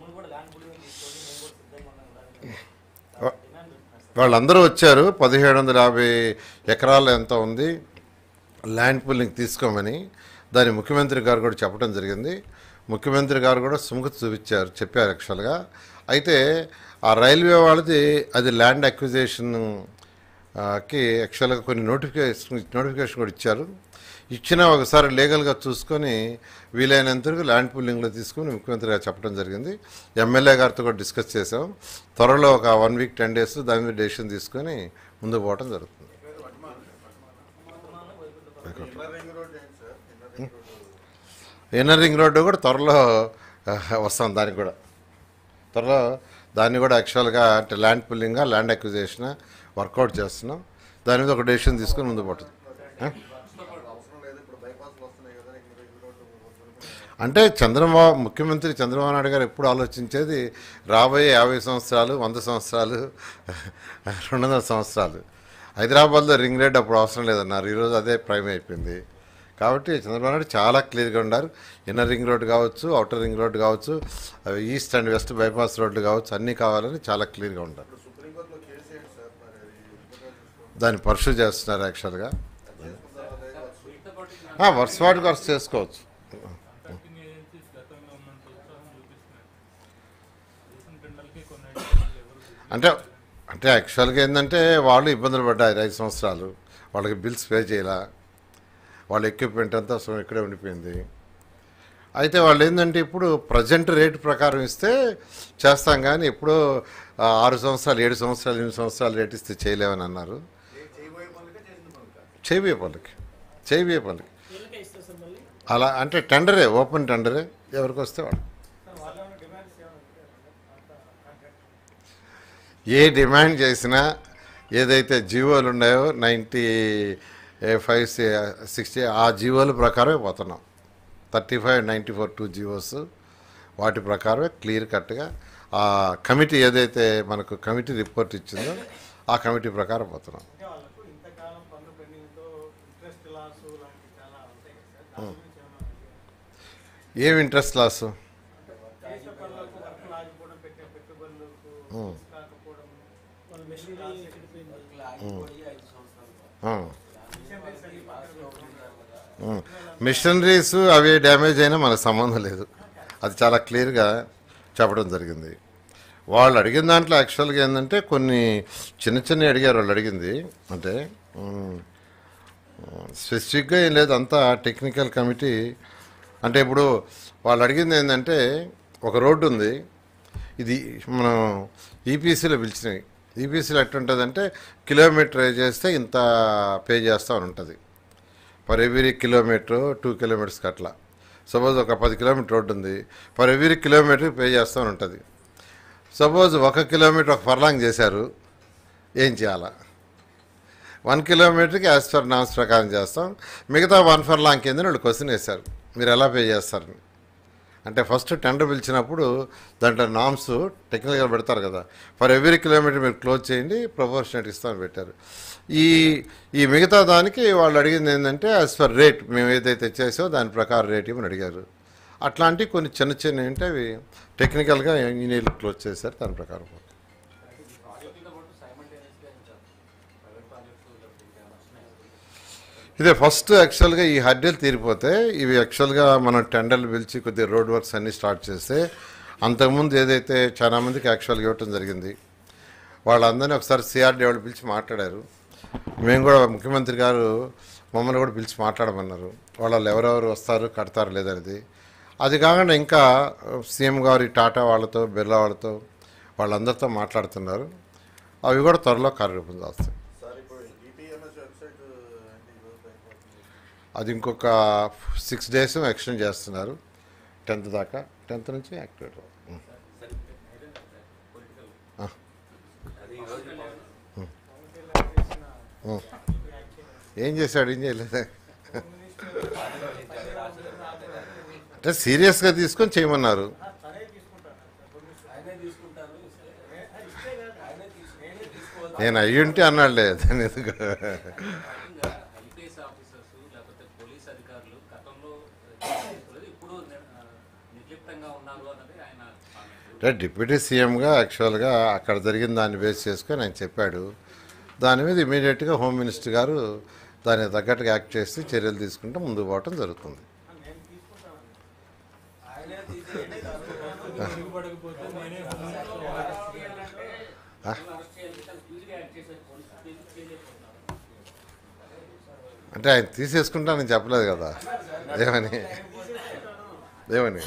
తమ్ముడు కూడా land bullying తీసుకొని మేము కూడా సిద్ధంగా ఉన్నాం కదా వా- డిమాండ్ పెడుతున్నారు సార్ వాళ్ళందరూ వచ్చారు పదిహేడు వందల యాభై ఎకరాలు ఎంత ఉంది ల్యాండ్ పూలింగ్ తీసుకోమని దాన్ని ముఖ్యమంత్రి గారు కూడా చెప్పడం జరిగింది ముఖ్యమంత్రి గారు కూడా సుముఖత చూపించారు చెప్పారు యాక్చువల్గా అయితే ఆ రైల్వే వాళ్ళది అది ల్యాండ్ అక్విజేషన్ ఆ, కి యాక్చువల్గా కొన్ని నోటిఫికేషన్ నోటిఫికేషన్ కూడా ఇచ్చారు ఇచ్చినా ఒకసారి లీగల్గా చూసుకొని వీలైనంత వరకు ల్యాండ్ పూలింగ్లో తీసుకొని ముఖ్యమంత్రి గారు చెప్పడం జరిగింది ఎమ్మెల్యే గారితో కూడా డిస్కస్ చేసాం త్వరలో ఒక వన్ వీక్ టెన్ డేస్ దాని మీద డెసిషన్ తీసుకొని ముందుకు పోవడం జరుగుతుంది ఇన్నర్ రింగ్ రోడ్డు కూడా త్వరలో ఆ, వస్తాం దానికి కూడా త్వరలో దాన్ని కూడా యాక్చువల్గా అంటే ల్యాండ్ పుల్లింగ్గా ల్యాండ్ అక్విజేషన్ వర్కౌట్ చేస్తున్నాం దాని మీద ఒక డెసిషన్ తీసుకొని ముందు పోతుంది ఆ? అంటే చంద్రబాబు ముఖ్యమంత్రి చంద్రబాబు నాయుడు గారు ఎప్పుడు ఆలోచించేది రాబోయే యాభై సంవత్సరాలు వంద సంవత్సరాలు రెండు వందల సంవత్సరాలు హైదరాబాద్లో రింగ్ రోడ్ అప్పుడు అవసరం లేదన్నారు ఈరోజు అదే ప్రైమ్ అయిపోయింది కాబట్టి చంద్రబాబు నాయుడు చాలా క్లియర్గా ఉన్నారు ఇన్నర్ రింగ్ రోడ్ కావచ్చు అవుటర్ రింగ్ రోడ్ కావచ్చు అవి ఈస్ట్ అండ్ వెస్ట్ బైపాస్ రోడ్లు కావచ్చు అన్నీ కావాలని చాలా క్లియర్గా ఉంటారు దాన్ని పర్సూ చేస్తున్నారు యాక్చువల్గా వర్స్ వాటికి వర్స్ చేసుకోవచ్చు వర్కింగ్ ఏజెన్సీస్ గతంలో ఉన్నంత ఉత్సాహం చూపిస్తున్నాయి రీసెంట్ టెండర్కి కొన్ని ఐడియాలు ఎవరు అంటే అంటే యాక్చువల్గా ఏంటంటే వాళ్ళు ఇబ్బందులు పడ్డారు ఐదు సంవత్సరాలు వాళ్ళకి బిల్స్ పే చేయాల వాళ్ళ ఎక్విప్మెంట్ అంతా సో ఇక్కడే ఉండిపోయింది అయితే వాళ్ళు ఏంటంటే ఇప్పుడు ప్రజెంట్ రేట్ ప్రకారం ఇస్తే చేస్తాం కానీ ఇప్పుడు ఆ, ఆరు సంవత్సరాలు ఏడు సంవత్సరాలు ఎనిమిది సంవత్సరాలు రేట్ ఇస్తే చేయలేమని అన్నారు చేయబోయే పనులకి చేయబోయే పనులకి వీళ్ళకే ఇస్తారు సార్ మళ్ళీ అలా అంటే టెండరే ఓపెన్ టెండరే ఎవరికి వస్తే వాళ్ళు సార్ వాళ్ళు ఏమైనా డిమాండ్స్ ఏమైనా ఉంటాయా కాంట్రాక్ట్ ఏ డిమాండ్ చేసినా ఏదైతే జీవోలు ఉన్నాయో నైంటీ ఫైవ్ సిక్స్టీ ఆ జీవోల ప్రకారమే పోతున్నాం thirty five ninety four two GOs వాటి ప్రకారమే క్లియర్ కట్గా ఆ కమిటీ ఏదైతే మనకు కమిటీ రిపోర్ట్ ఇచ్చిందో ఆ కమిటీ ప్రకారం పోతున్నాం అంటే వాళ్ళకు ఇంతకాలం పన్ను పెండింగ్తో ఇంట్రెస్ట్ లాస్ లాంటివి చాలా ఉంటాయి కదా సార్ దాని గురించి ఏమైనా ఏం ఇంట్రెస్ట్ లాస్ దేశ పనులకు వర్కులు ఆగిపోవడం పెట్టే పెట్టుబడులకు కాకపోవడం వాళ్ళ మెషినరీ చెడిపోయింది మిషనరీస్ అవి డ్యామేజ్ అయినా మనకు సంబంధం లేదు అది చాలా క్లియర్గా చెప్పడం జరిగింది వాళ్ళు అడిగిన దాంట్లో యాక్చువల్గా ఏంటంటే కొన్ని చిన్న చిన్న అడిగారు వాళ్ళు అడిగింది అంటే స్పెసిఫిక్గా ఏం లేదు అంతా టెక్నికల్ కమిటీ అంటే ఇప్పుడు వాళ్ళు అడిగింది ఏంటంటే ఒక రోడ్డు ఉంది ఇది మనం ఈపీసీలో పిలిచినవి ఈపీసీలో ఎట్లుంటుందంటే కిలోమీటర్ చేస్తే ఇంత పే చేస్తామని ఉంటుంది ఫర్ ఎవ్రీ కిలోమీటర్ టూ కిలోమీటర్స్కి అట్లా సపోజ్ ఒక పది కిలోమీటర్ రోడ్డు ఉంది ఫర్ ఎవ్రీ కిలోమీటర్ పే చేస్తామని ఉంటుంది సపోజ్ ఒక కిలోమీటర్ ఒక ఫర్లాంగ్ చేశారు ఏం చేయాలా వన్ కిలోమీటర్కి యాజ్ పర్ నామ్స్ ప్రకారం చేస్తాం మిగతా వన్ ఫర్లాంగ్ కింద వాళ్ళు క్వశ్చన్ వేశారు మీరు ఎలా పే చేస్తారని అంటే ఫస్ట్ టెండర్ పిలిచినప్పుడు దాంట్లో నామ్స్ టెక్నికల్గా పెడతారు కదా ఫర్ ఎవ్రీ కిలోమీటర్ మీరు క్లోజ్ చేయండి ప్రపోర్షనేట్ ఇస్తామని పెట్టారు ఈ ఈ మిగతా దానికి వాళ్ళు అడిగింది ఏంటంటే యాజ్ పర్ రేట్ మేము ఏదైతే చేసో దాని ప్రకారం రేట్ ఇవ్వమని అడిగారు అట్లాంటి కొన్ని చిన్న చిన్న ఏంటి అవి టెక్నికల్గా ఇంజనీర్లు క్లోజ్ చేశారు దాని ప్రకారం ఇదే ఫస్ట్ యాక్చువల్గా ఈ హడ్డీలు తీరిపోతే ఇవి యాక్చువల్గా మనం టెండర్లు పిలిచి కొద్దిగా రోడ్ వర్క్స్ అన్నీ స్టార్ట్ చేస్తే అంతకుముందు ఏదైతే చాలా మందికి యాక్చువల్గా ఇవ్వటం జరిగింది వాళ్ళందరినీ ఒకసారి సిఆర్డీ వాళ్ళు పిలిచి మాట్లాడారు మేము కూడా ముఖ్యమంత్రి గారు మమ్మల్ని కూడా పిలిచి మాట్లాడమన్నారు వాళ్ళు ఎవరెవరు వస్తారు కడతారు లేదనేది అది కాకుండా ఇంకా సీఎం గారు ఈ టాటా వాళ్ళతో బిర్లా వాళ్ళతో వాళ్ళందరితో మాట్లాడుతున్నారు అవి కూడా త్వరలో కార్యరూపం దాస్తాయి సార్ ఇప్పుడు ఈటీఎంఎస్ వెబ్సైట్ అంటే ఈరోజు అయిపోతుంది అది ఇంకొక సిక్స్ డేస్ ఎక్స్టెండ్ చేస్తున్నారు టెన్త్ దాకా టెన్త్ నుంచి యాక్టివేట్ అవ్వాలి. ఆ. ఉం. ఏం చేశాడు ఏం చేయలేదు అంటే సీరియస్గా తీసుకొని చేయమన్నారు తనే తీసుకుంటాను నేను అయ్యుంటే అన్నాడులే దాని ఎందుకు ఐపీఎస్ ఆఫీసర్స్ లేకపోతే పోలీస్ అధికారులు గతంలో తీసుకోలేదు ఇప్పుడు నిర్లిప్తంగా ఉన్నారు అన్నది ఆయన కామెంట్ అంటే డిప్యూటీ సీఎంగా యాక్చువల్గా అక్కడ జరిగిన దాన్ని బేస్ చేసుకొని ఆయన చెప్పాడు దాని మీద ఇమీడియట్గా హోమ్ మినిస్టర్ గారు దానికి తగ్గట్టుగా యాక్ట్ చేసి చర్యలు తీసుకుంటే ముందుకు పోవటం జరుగుతుంది నేను తీసుకుంటానండి ఆయనే తీసేయండి కాదు. మెరుగుపడకపోతే నేనే హోమ్ మినిస్టర్ అరెస్ట్ చేయాలి చాలా స్పీడ్గా యాక్ట్ చేశారు పోలీసులు స్పీడ్ చేయలేకపోతున్నారు అంటే ఆయన తీసేసుకుంటానని చెప్పలేదు కదా ఏమని ఏమని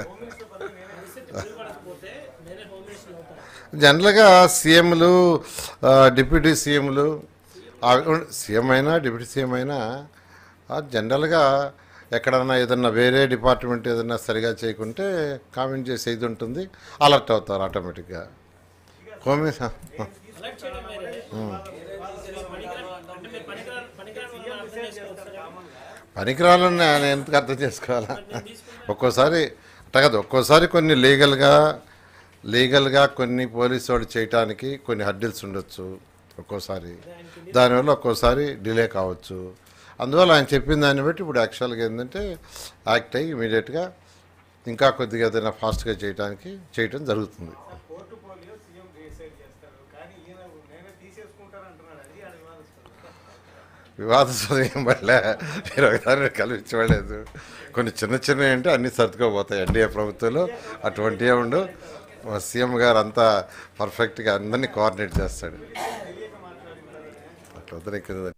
జనరల్గా సీఎంలు ఆ, డిప్యూటీ సీఎంలు ఆ, సీఎం అయినా డిప్యూటీ సీఎం అయినా ఆ, జనరల్గా ఎక్కడన్నా ఏదన్నా వేరే డిపార్ట్మెంట్ ఏదన్నా సరిగా చేయకుంటే కామెంట్ చేసే ఇది ఉంటుంది అలర్ట్ అవుతారు ఆటోమేటిక్గా హోమ్ మినిస్- అలర్ట్ చేయడం వేరే పనికిరా- అంటే మీరు పనికిరా పనికిరాని వాళ్ళని అర్థం చేసుకోవచ్చు కదా. పనికిరాలని నేను ఎందుకు అర్థం చేసుకోవాలా ఒక్కోసారి అట్ట కాదు ఒక్కోసారి కొన్ని లీగల్గా లీగల్గా కొన్ని పోలీసు వాడు చేయటానికి కొన్ని హడ్డిల్స్ ఉండొచ్చు ఒక్కోసారి దానివల్ల ఒక్కోసారి డిలే కావచ్చు అందువల్ల ఆయన చెప్పిన దాన్ని బట్టి ఇప్పుడు యాక్చువల్గా ఏంటంటే యాక్ట్ అయ్యి ఇమీడియట్గా ఇంకా కొద్దిగా ఏదైనా ఫాస్ట్గా చేయడానికి చేయటం జరుగుతుంది సార్ కోర్టు పోలియో సీఎం డిసైడ్ చేస్తారు కానీ ఈయన నేనే తీసేసుకుంటానంటున్నాడు అది ఆడ వివాదిస్తారు వివాదాస్పదం ఏం పడలే మీరు ఒకసారి కల్పించబడలేదు కొన్ని చిన్న చిన్నవి అంటే అన్నీ సర్దుకోపోతాయి ఎన్డీఏ ప్రభుత్వంలో అటువంటివే ఉండు మా సీఎం గారు అంతా పర్ఫెక్ట్గా అందరినీ కోఆర్డినేట్ చేస్తాడు తెలియక మాట్లాడింటారు అట్లా వద్దనే కదా